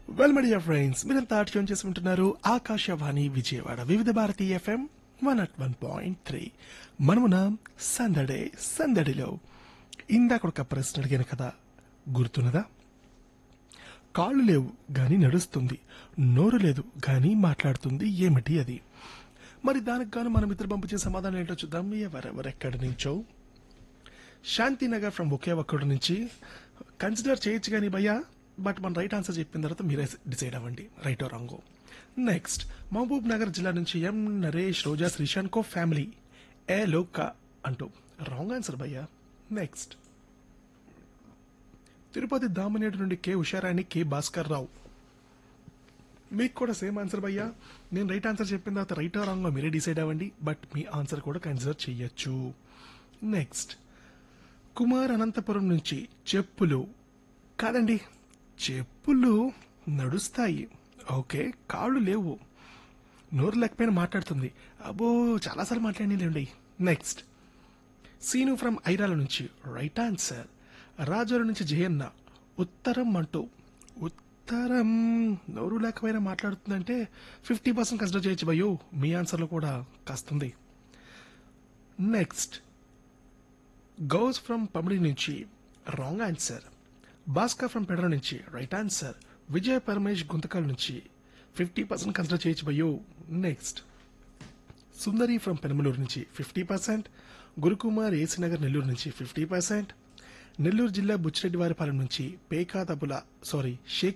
well my dear friends మీరంతా tune చేసి ఉంటున్నారు Akashvani Vijayawada Vividh Bharati FM one at one point three మనమున సందడే సందడిలో ఇందాక ఒక ప్రశ్న అడిగాను కదా గుర్తున్నదా కాళ్ళు లేవు గాని నడుస్తుంది నోరు లేదు గాని మాట్లాడుతుంది ఏమిటి అది మరి దానికి గాను మనం ఇద్దరు పంపించే సమాధానం ఏంటో చూద్దాం ఎవరెవరెక్కడి నుంచో శాంతినగర్ ఫ్రమ్ ఒకే ఒక్కడి నుంచి కన్సిడర్ చేయొచ్చు కానీ భయ్యా బట్ మన రైట్ ఆన్సర్ చెప్పిన తర్వాత మీరే డిసైడ్ అవ్వండి రైట్ ఓ రాంగో నెక్స్ట్ మహబూబ్ నగర్ జిల్లా నుంచి ఎం నరేష్ రోజా శ్రీశాంత్ కో ఫ్యామిలీ ఏ లోక అంటూ రాంగ్ ఆన్సర్ భయ్యా నెక్స్ట్ తిరుపతి దామనేడు నుండి కె ఉషారాణి కె భాస్కర్ రావు మీకు కూడా సేమ్ ఆన్సర్ భయ్యా నేను రైట్ ఆన్సర్ చెప్పిన తర్వాత రైట్ రాంగ్ మీరే డిసైడ్ అవ్వండి బట్ మీ ఆన్సర్ కూడా కన్సిడర్ చెయ్యొచ్చు నెక్స్ట్ కుమార్ అనంతపురం నుంచి చెప్పులు కాదండి చెప్పులు నడుస్తాయి ఓకే కాళ్ళు లేవు నోరు లేకపోయినా మాట్లాడుతుంది అబ్బో చాలాసార్లు మాట్లాడిలేండి నెక్స్ట్ సీను ఫ్రమ్ ఐరాల నుంచి రైట్ ఆన్సర్ రాజోరు నుంచి జయన్న ఉత్తరం అంటూ ఉత్తరం నోరు లేకపోయినా మాట్లాడుతుందంటే ఫిఫ్టీ పర్సెంట్ కన్సిడర్ చేయొచ్చు భయ్యో మీ ఆన్సర్లో కూడా కాస్తుంది నెక్స్ట్ గౌస్ ఫ్రమ్ పమిడి నుంచి wrong answer Bhaskar from Pedara నుంచి రైట్ ఆన్సర్ విజయ్ పరమేష్ గుంతకల్ నుంచి ఫిఫ్టీ పర్సెంట్ కన్సిడర్ చేయొచ్చు భయ్యో నెక్స్ట్ సుందరి ఫ్రమ్ పెనమలూరు నుంచి ఫిఫ్టీ పర్సెంట్ గురుకుమార్ ఏసీనగర్ నెల్లూరు నుంచి ఫిఫ్టీ పర్సెంట్ నెల్లూరు జిల్లా బుచ్చిరెడ్డివారిపాలెం నుంచి పేకాదబుల సారీ షేక్